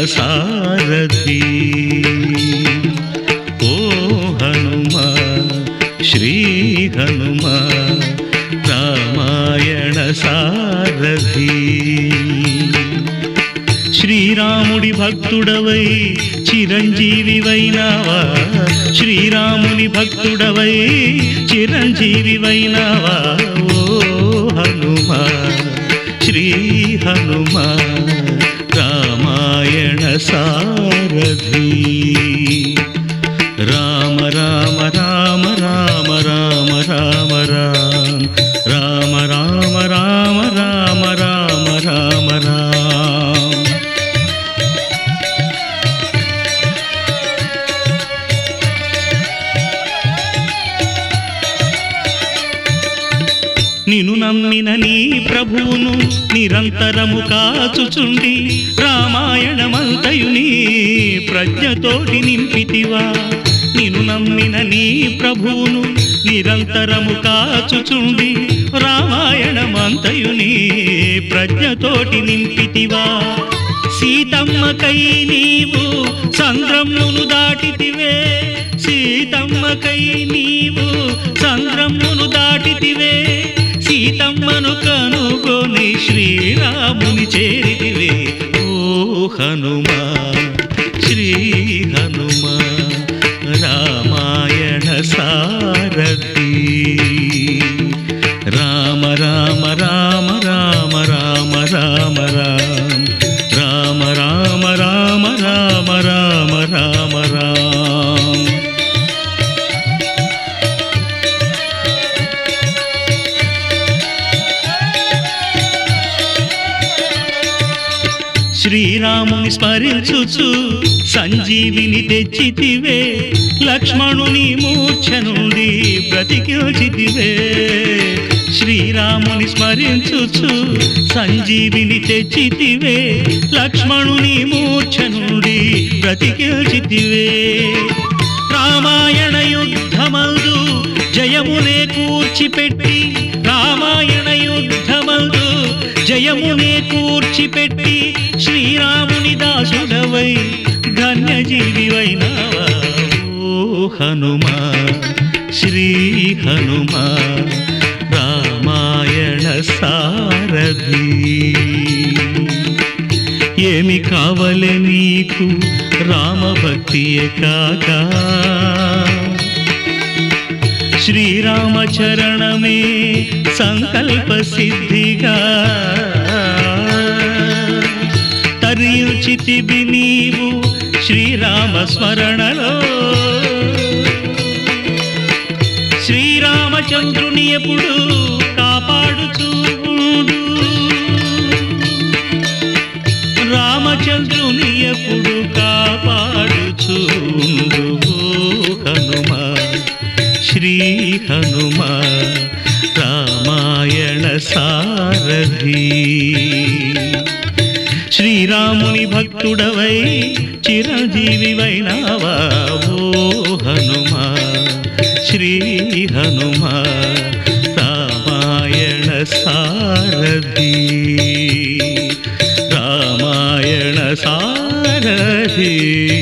సారథి ఓ హనుమా శ్రీ హనుమా రామాయణ సారథి శ్రీరాముడి భక్తుడవై చిరంజీవివైనావా శ్రీరాముని భక్తుడవై చిరంజీవివైనావా ఓ హనుమా శ్రీ హనుమా రామాయణ సారథి రామ రామ రామ రామ రామ రామ రామ రామ రామ రామ రామ రామ రామ రామ నిన్ను నమ్మిన నీ ప్రభువును నిరంతరము కాచుచుండి రామాయణమంతయుని ప్రజ్ఞతోటి నింపితివా నిన్ను నమ్మిన నీ ప్రభువును నిరంతరము కాచుచుండి రామాయణమంతయుని ప్రజ్ఞతోటి నింపితివా సీతమ్మకై నీవు సంద్రమును దాటితివే సీతమ్మకై నీవు సంద్రమును దాటితివే సీతమ్మను కనుగొని శ్రీరాముని చేరితివే ఓ హనుమా శ్రీ హనుమా రామాయణ సారథి రామ రామ రామ రామ రామ రామ రామ రామ రామ రామ రామ రామ రామ రామ శ్రీరాముని స్మరించుచు సంజీవిని తెచ్చితివే లక్ష్మణుని మూర్ఛ నుండి బ్రతికిల్చితివే శ్రీరాముని స్మరించుచు సంజీవిని తెచ్చితివే లక్ష్మణుని మూర్ఛ నుండి బ్రతికిల్చితివే రామాయణ యుద్ధమందు జయమునే కూర్చిపెట్టి రామాయణ యుద్ధమందు జయమునే కూర్చిపెట్టి శ్రీరాముని దాసుడవై ధన్యజీవివైనావా ఓ హనుమా శ్రీ హనుమా రామాయణ సారథి ఏమి కావలే నీకు రామభక్తియే కాక శ్రీరామచరణమే సంకల్ప సిద్ధిగా తరియుచితివి నీవు శ్రీరామ స్మరణలో శ్రీరామచంద్రుని ఎప్పుడు కాపాడుచూ ఉండు రామచంద్రుని ఎప్పుడు కాపాడుచుండు హనుమా శ్రీ హనుమా రామాయణ సారథి శ్రీరాముని భక్తుడవై చిరంజీవివైనావా ఓ హనుమా శ్రీ హనుమా రామాయణ సారథి రామాయణ సారథి